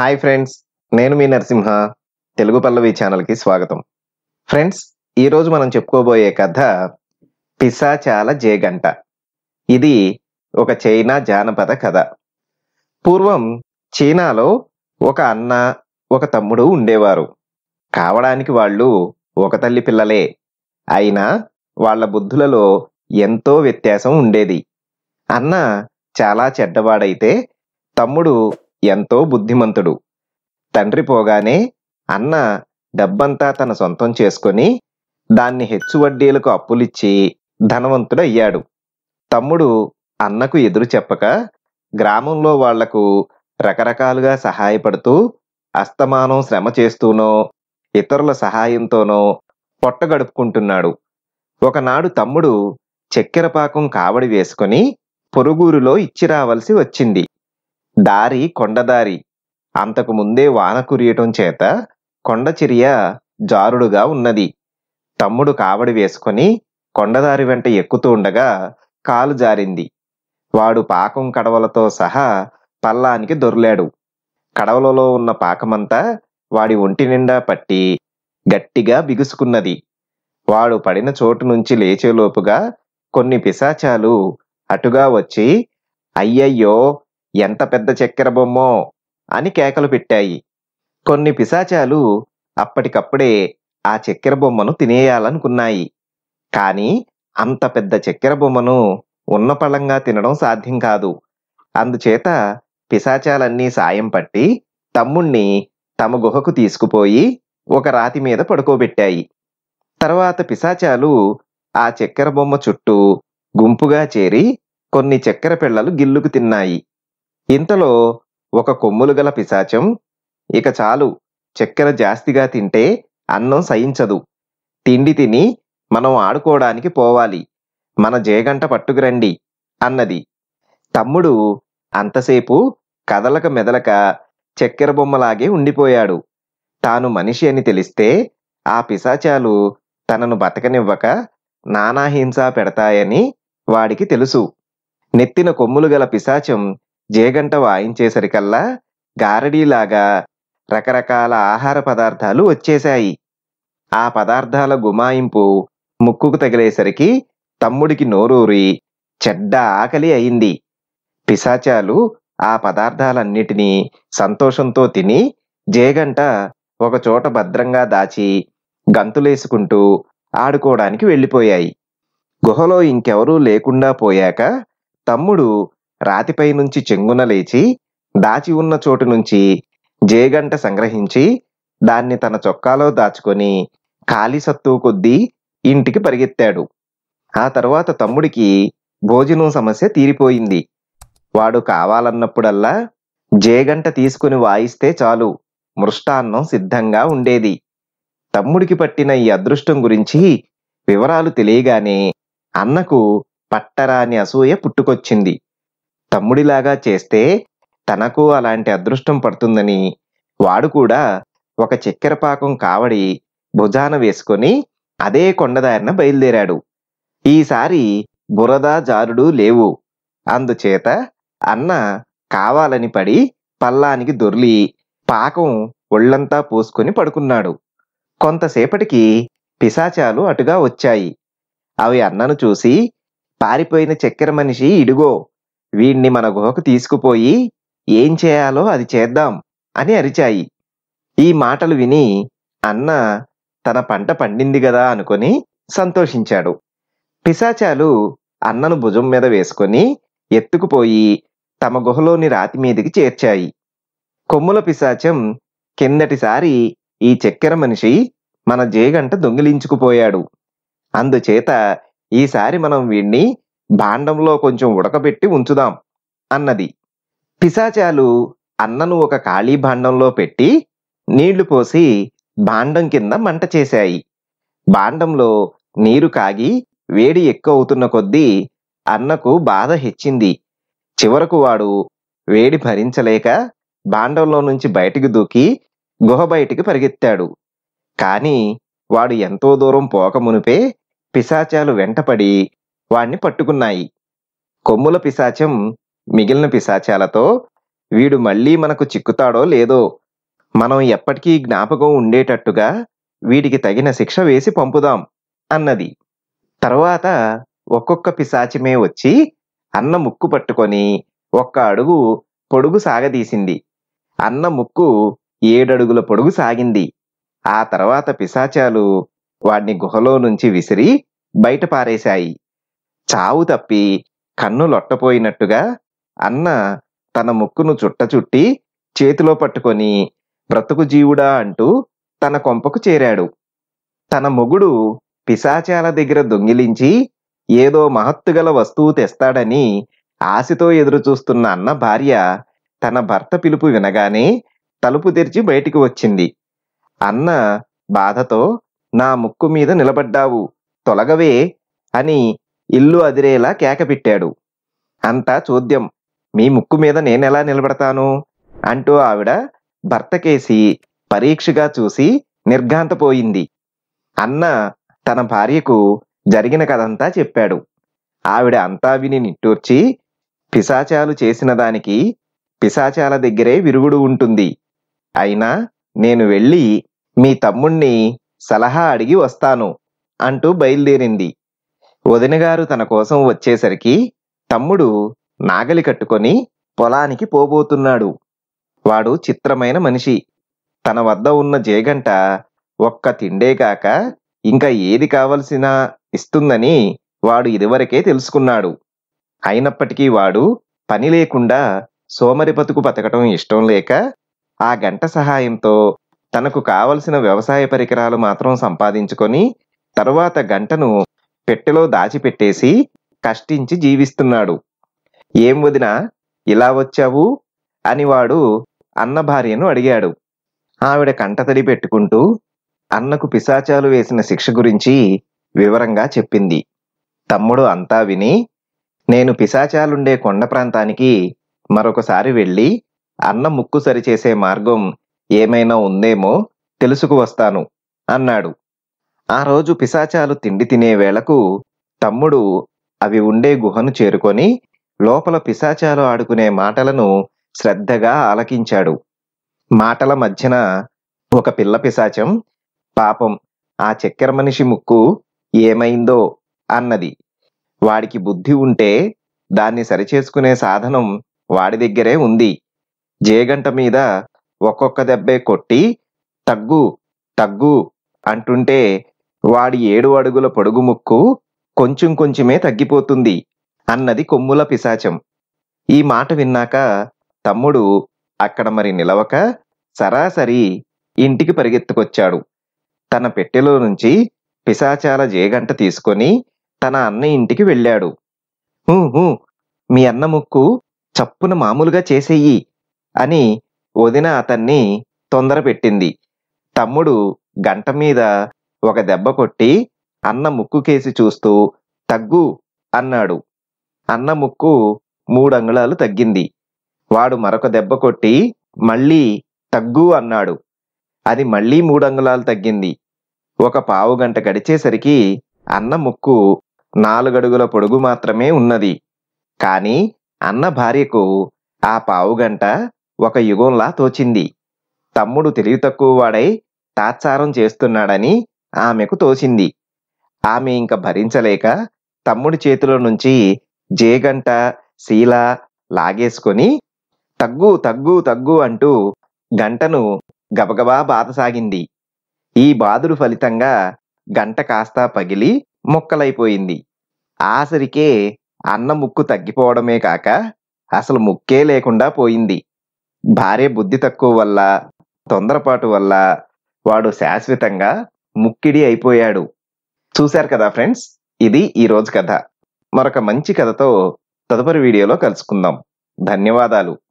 hi friends నేను మీ నరసింహ తెలుగు పల్లవి ఛానల్కి స్వాగతం ఫ్రెండ్స్ ఈరోజు మనం చెప్పుకోబోయే కథ పిశాచాల జేగంట ఇది ఒక చైనా జానపద కథ పూర్వం చైనాలో ఒక అన్న ఒక తమ్ముడు ఉండేవారు కావడానికి వాళ్ళు ఒక తల్లి పిల్లలే అయినా వాళ్ళ బుద్ధులలో ఎంతో వ్యత్యాసం ఉండేది అన్న చాలా చెడ్డవాడైతే తమ్ముడు ఎంతో బుద్ధిమంతుడు తండ్రి పోగానే అన్న డబ్బంతా తన సొంతం చేసుకొని దాన్ని హెచ్చు వడ్డీలకు అప్పులిచ్చి ధనవంతుడయ్యాడు తమ్ముడు అన్నకు ఎదురు చెప్పక గ్రామంలో వాళ్లకు రకరకాలుగా సహాయపడుతూ అస్తమానం శ్రమ చేస్తూనో ఇతరుల సహాయంతోనో పొట్ట గడుపుకుంటున్నాడు ఒకనాడు తమ్ముడు చక్కెర పాకం కావడి వేసుకొని పొరుగురులో ఇచ్చి రావలసి వచ్చింది దారి కొండదారి అంతకు ముందే వాన కురియటం చేత కొండ చిరియ జారుడుగా ఉన్నది తమ్ముడు కావడి వేసుకొని కొండదారి వెంట ఎక్కుతూ ఉండగా కాలు జారింది వాడు పాకం కడవలతో సహా పల్లానికి దొర్లాడు కడవలలో ఉన్న పాకమంతా వాడి ఒంటి నిండా పట్టి గట్టిగా బిగుసుకున్నది వాడు పడిన చోటు నుంచి లేచేలోపుగా కొన్ని పిశాచాలు అటుగా వచ్చి అయ్యయ్యో ఎంత పెద్ద చక్కెర బొమ్మో అని కేకలు పెట్టాయి కొన్ని పిశాచాలు అప్పటికప్పుడే ఆ చక్కెర బొమ్మను తినేయాలనుకున్నాయి కానీ అంత పెద్ద చక్కెర బొమ్మను ఉన్న పళంగా తినడం సాధ్యం కాదు అందుచేత పిశాచాలన్నీ సాయం పట్టి తమ్ముణ్ణి తమ గుహకు తీసుకుపోయి ఒక రాతి మీద పడుకోబెట్టాయి తర్వాత పిశాచాలు ఆ చక్కెర బొమ్మ చుట్టూ గుంపుగా చేరి కొన్ని చక్కెర పిల్లలు గిల్లుకు తిన్నాయి ఇంతలో ఒక కొమ్ములు గల పిశాచం ఇక చాలు చక్కెర జాస్తిగా తింటే అన్నం సహించదు తిండి తిని మనం ఆడుకోవడానికి పోవాలి మన జేగంట పట్టుకురండి అన్నది తమ్ముడు అంతసేపు కదలక మెదలక చక్కెర బొమ్మలాగే ఉండిపోయాడు తాను మనిషి అని తెలిస్తే ఆ పిశాచాలు తనను బతకనివ్వక నానా హింస పెడతాయని వాడికి తెలుసు నెత్తిన కొమ్ములు గల పిశాచం జేగంట వాయించేసరికల్లా గారడీలాగా రకరకాల ఆహార పదార్థాలు వచ్చేశాయి ఆ పదార్థాల గుమాయింపు ముక్కుకు తగిలేసరికి తమ్ముడికి నోరూరి చెడ్డ ఆకలి అయింది పిశాచాలు ఆ పదార్థాలన్నిటినీ సంతోషంతో తిని జేగంట ఒకచోట భద్రంగా దాచి గంతులేసుకుంటూ ఆడుకోవడానికి వెళ్ళిపోయాయి గుహలో ఇంకెవరూ లేకుండా పోయాక తమ్ముడు రాతిపై నుంచి చెంగున లేచి దాచి ఉన్న చోటు నుంచి జేగంట సంగ్రహించి దాన్ని తన చొక్కాలో దాచుకొని ఖాళీ సత్తు కొద్దీ ఇంటికి పరిగెత్తాడు ఆ తర్వాత తమ్ముడికి భోజనం సమస్య తీరిపోయింది వాడు కావాలన్నప్పుడల్లా జేగంట తీసుకుని వాయిస్తే చాలు మృష్టాన్నం సిద్ధంగా ఉండేది తమ్ముడికి పట్టిన ఈ అదృష్టం గురించి వివరాలు తెలియగానే అన్నకు పట్టరాని అసూయ పుట్టుకొచ్చింది తమ్ముడిలాగా చేస్తే తనకు అలాంటి అదృష్టం పడుతుందని వాడు కూడా ఒక చక్కెర పాకం కావడి భుజాన వేసుకొని అదే కొండదారిన బయలుదేరాడు ఈసారి బురద జారుడు లేవు అందుచేత అన్న కావాలని పడి పల్లానికి దొర్లి పాకం ఒళ్ళంతా పూసుకొని పడుకున్నాడు కొంతసేపటికి పిశాచాలు అటుగా వచ్చాయి అవి అన్నను చూసి పారిపోయిన చక్కెర మనిషి ఇడుగో వీణ్ణి మన గుహకు తీసుకుపోయి ఏం చేయాలో అది చేద్దాం అని అరిచాయి ఈ మాటలు విని అన్న తన పంట పండింది గదా అనుకొని సంతోషించాడు పిశాచాలు అన్నను భుజం మీద వేసుకొని ఎత్తుకుపోయి తమ గుహలోని రాతి మీదికి చేర్చాయి కొమ్ముల పిశాచం కిందటిసారి ఈ చక్కెర మనిషి మన జేగంట దొంగిలించుకుపోయాడు అందుచేత ఈసారి మనం వీణ్ణి భాండంలో కొంచెం ఉడకబెట్టి ఉంచుదాం అన్నది పిశాచాలు అన్నను ఒక ఖాళీ భాండంలో పెట్టి నీళ్లు పోసి భాండం కింద మంట చేశాయి భాండంలో నీరు కాగి వేడి ఎక్కువ అవుతున్న కొద్దీ అన్నకు బాధ హెచ్చింది చివరకు వాడు వేడి భరించలేక భాండంలో నుంచి బయటికి దూకి గుహ బయటికి పరిగెత్తాడు కాని వాడు ఎంతో దూరం పోక మునిపే పిశాచాలు వెంటపడి వాణ్ణి పట్టుకున్నాయి కొమ్ముల పిశాచం మిగిలిన పిశాచాలతో వీడు మళ్ళీ మనకు చిక్కుతాడో లేదో మనం ఎప్పటికీ జ్ఞాపకం ఉండేటట్టుగా వీడికి తగిన శిక్ష వేసి పంపుదాం అన్నది తరువాత ఒక్కొక్క పిశాచిమే వచ్చి అన్న ముక్కు పట్టుకొని ఒక్క అడుగు పొడుగు సాగదీసింది అన్న ముక్కు ఏడడుగుల పొడుగు సాగింది ఆ తర్వాత పిశాచాలు వాడిని గుహలో నుంచి విసిరి బయట పారేశాయి చావు తప్పి కన్ను లొట్టపోయినట్టుగా అన్న తన ముక్కును చుట్ట చుట్టి చేతిలో పట్టుకొని బ్రతుకు జీవుడా అంటూ తన కొంపకు చేరాడు తన మొగుడు పిశాచాల దగ్గర దొంగిలించి ఏదో మహత్తుగల వస్తువు తెస్తాడని ఆశతో ఎదురుచూస్తున్న అన్న భార్య తన భర్త పిలుపు వినగానే తలుపు తెరిచి బయటికి వచ్చింది అన్న బాధతో నా ముక్కు మీద నిలబడ్డావు తొలగవే అని ఇల్లు అదిరేలా కేకపెట్టాడు అంతా చూద్యం మీ ముక్కు మీద నేనెలా నిలబడతాను అంటూ ఆవిడ భర్తకేసి పరీక్షగా చూసి నిర్ఘాంతపోయింది అన్న తన భార్యకు జరిగిన కథంతా చెప్పాడు ఆవిడ అంతా విని నిట్టూర్చి పిశాచాలు చేసిన దానికి పిశాచాల దగ్గరే విరుగుడు ఉంటుంది అయినా నేను వెళ్ళి మీ తమ్ముణ్ణి సలహా అడిగి వస్తాను అంటూ బయలుదేరింది వదినగారు తన కోసం వచ్చేసరికి తమ్ముడు నాగలి కట్టుకొని పొలానికి పోబోతున్నాడు వాడు చిత్రమైన మనిషి తన వద్ద ఉన్న జేగంట ఒక్క తిండే కాక ఇంకా ఏది కావలసినా ఇస్తుందని వాడు ఇదివరకే తెలుసుకున్నాడు అయినప్పటికీ వాడు పని లేకుండా సోమరి బతుకు బతకటం ఇష్టం లేక ఆ గంట సహాయంతో తనకు కావలసిన వ్యవసాయ పరికరాలు మాత్రం సంపాదించుకొని తరువాత గంటను పెట్టెలో దాచిపెట్టేసి కష్టించి జీవిస్తున్నాడు ఏం వదినా ఇలా వచ్చావు అని వాడు అన్న భార్యను అడిగాడు ఆవిడ కంటతడి పెట్టుకుంటూ అన్నకు పిశాచాలు వేసిన శిక్ష గురించి వివరంగా చెప్పింది తమ్ముడు అంతా విని నేను పిశాచాలుండే కొండ ప్రాంతానికి మరొకసారి వెళ్ళి అన్న ముక్కు సరిచేసే మార్గం ఏమైనా ఉందేమో తెలుసుకు వస్తాను అన్నాడు ఆ రోజు పిశాచాలు తిండి తినే వేళకు తమ్ముడు అవి ఉండే గుహను చేరుకొని లోపల పిశాచాలు ఆడుకునే మాటలను శ్రద్ధగా ఆలకించాడు మాటల మధ్యన ఒక పిల్ల పిశాచం పాపం ఆ చక్కెర మనిషి ముక్కు ఏమైందో అన్నది వాడికి బుద్ధి ఉంటే దాన్ని సరిచేసుకునే సాధనం వాడి దగ్గరే ఉంది జేగంట మీద ఒక్కొక్క దెబ్బే కొట్టి తగ్గు తగ్గు అంటుంటే వాడి ఏడు అడుగుల పొడుగు ముక్కు కొంచెం కొంచెమే తగ్గిపోతుంది అన్నది కొమ్ముల పిశాచం ఈ మాట విన్నాక తమ్ముడు అక్కడ మరి నిలవక సరాసరి ఇంటికి పరిగెత్తుకొచ్చాడు తన పెట్టెలో నుంచి పిశాచాల జేగంట తీసుకొని తన అన్న ఇంటికి వెళ్ళాడు "హూ, హూ, మీ అన్న ముక్కు చప్పున మామూలుగా చేసేయి అని వదిన అతన్ని తొందర పెట్టింది తమ్ముడు గంట మీద ఒక దెబ్బ కొట్టి అన్న ముక్కు కేసి చూస్తూ తగ్గు అన్నాడు అన్న ముక్కు మూడు అంగుళాలు తగ్గింది వాడు మరొక దెబ్బ కొట్టి మళ్ళీ తగ్గు అన్నాడు అది మళ్ళీ మూడు అంగుళాలు తగ్గింది ఒక పావు గంట గడిచేసరికి అన్న ముక్కు నాలుగడుగుల పొడుగు మాత్రమే ఉన్నది కాని అన్న భార్యకు ఆ పావు గంట ఒక యుగంలా తోచింది తమ్ముడు తెలివి తక్కువ వాడై తాత్సారం చేస్తున్నాడని ఆమెకు తోచింది ఆమె ఇంక భరించలేక తమ్ముడి చేతిలో నుంచి జేగంట శీల లాగేసుకొని తగ్గు తగ్గు తగ్గు అంటూ గంటను గబగబా బాధసాగింది ఈ బాధుడు ఫలితంగా గంట కాస్త పగిలి ముక్కలైపోయింది ఆసరికే అన్న ముక్కు తగ్గిపోవడమే కాక అసలు ముక్కే లేకుండా పోయింది భార్య బుద్ధి తక్కువ వల్ల తొందరపాటు వల్ల వాడు శాశ్వతంగా ముక్కిడి అయిపోయాడు చూశారు కదా ఫ్రెండ్స్ ఇది ఈ రోజు కథ మరొక మంచి కథతో తదుపరి వీడియోలో కలుసుకుందాం ధన్యవాదాలు